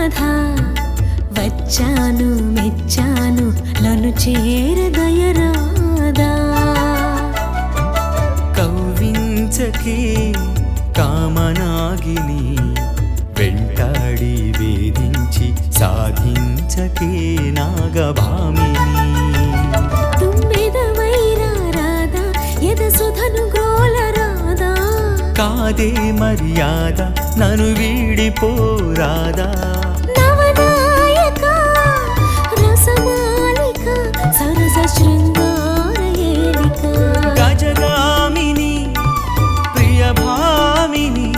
మన్మథ వచ్చాను మెచ్చాను నన్ను చేరదయరాదా కవ్వించకే కామనాగిని వెంటాడి వేధించి సాధించకే నాగభామిని తుమ్మెదవైరా రాదా ఎద సుధను గ్రోల రాదా కాదే మర్యాద నన్ను వీడిపోరాదా నవనాయక రసమాలిక సరస శృంగార ఏలిక గజగామిని ప్రియభామిని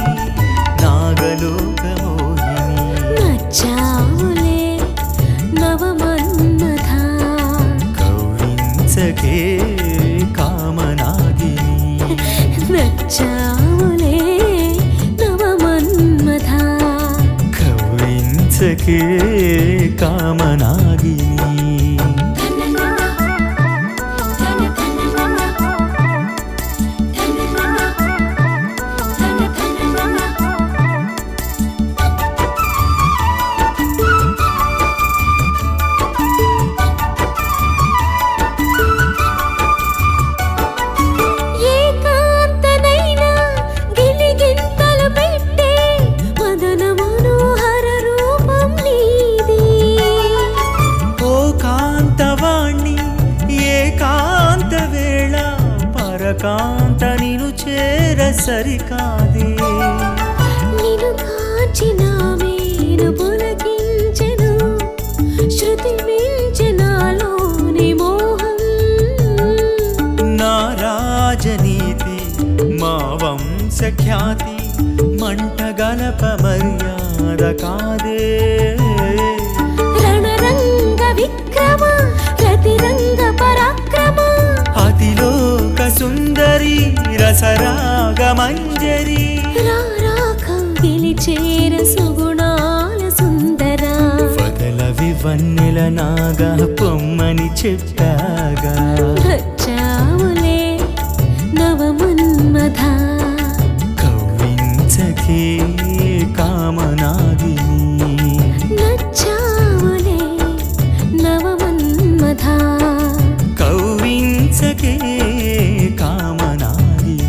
నాగలోకమోహిని నచ్చావులే నవమన్మథ కౌవించకే కామనాగిని నచ్చావులే నవమన్మథ కౌవించకే కామనాగిని ఏకాంతనైనా గిలిగింతలు పెట్టే మదన మనోహర రూపం నీది ఓ కాంతవాణ్ణి ఏకాంత వేళ పరకాంత నిను చేర సరికాదే నిన్ను కాచిన మేను పులకించెను శృతి మించెనాలోని మోహం నా రాజనీతి మా వంశఖ్యాతి మంటగలప మర్యాద కాదే రణరంగ విక్రమ రతిరంగ పరాక్రమ అతిలోక సుందరి రసరాగ మంజరి రారా కౌగిలి చేర సుగుణాల సుందరా వదల వివన్నెల నాగా పొమ్మని చెప్పాగా వచ్చావులే నవమన్మథ కవ్వించకే కామనాగిని నచ్చావులే నవమన్మథ కవ్వించకే కామనాగిని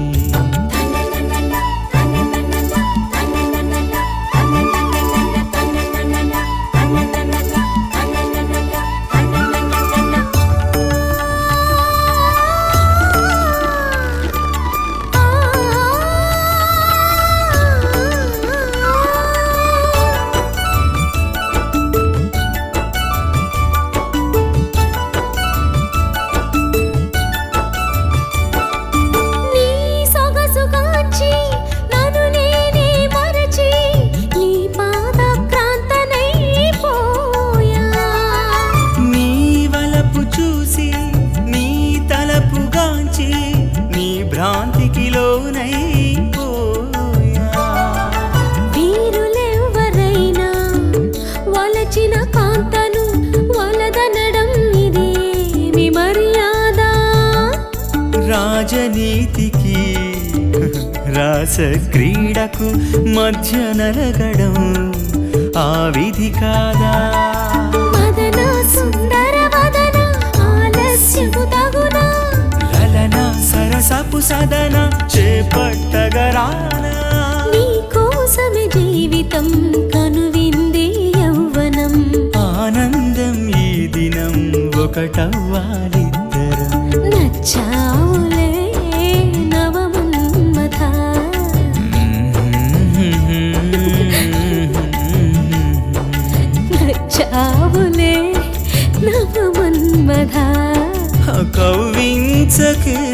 నీ సొగసు కాంచి నన్ను నేనే మరచి నీ పాదక్రాంతనైపోయా నీ వలపు చూసి నీ తలపుగాంచి నీ భ్రాంతికి లోనైపోయా వీరులెవ్వరైనా వలచిన కాంతను వలదనడం ఇదేమి మర్యాద రాజనీతికి రాస క్రీడకు మధ్య నరగడం ఆ విధి కాదా మదన సుందర వదన ఆలస్యము తగునా లలన సరసపు సదన చేపట్టగరానా నీ కోసమే జీవితం కనువింది యౌవనం ఆనందం ఈ దినం ఒకటవ్వాలిద్దరం నచ్చావులే నవమన్మథ నచ్చావులే నవమన్మథ కవ్వించకే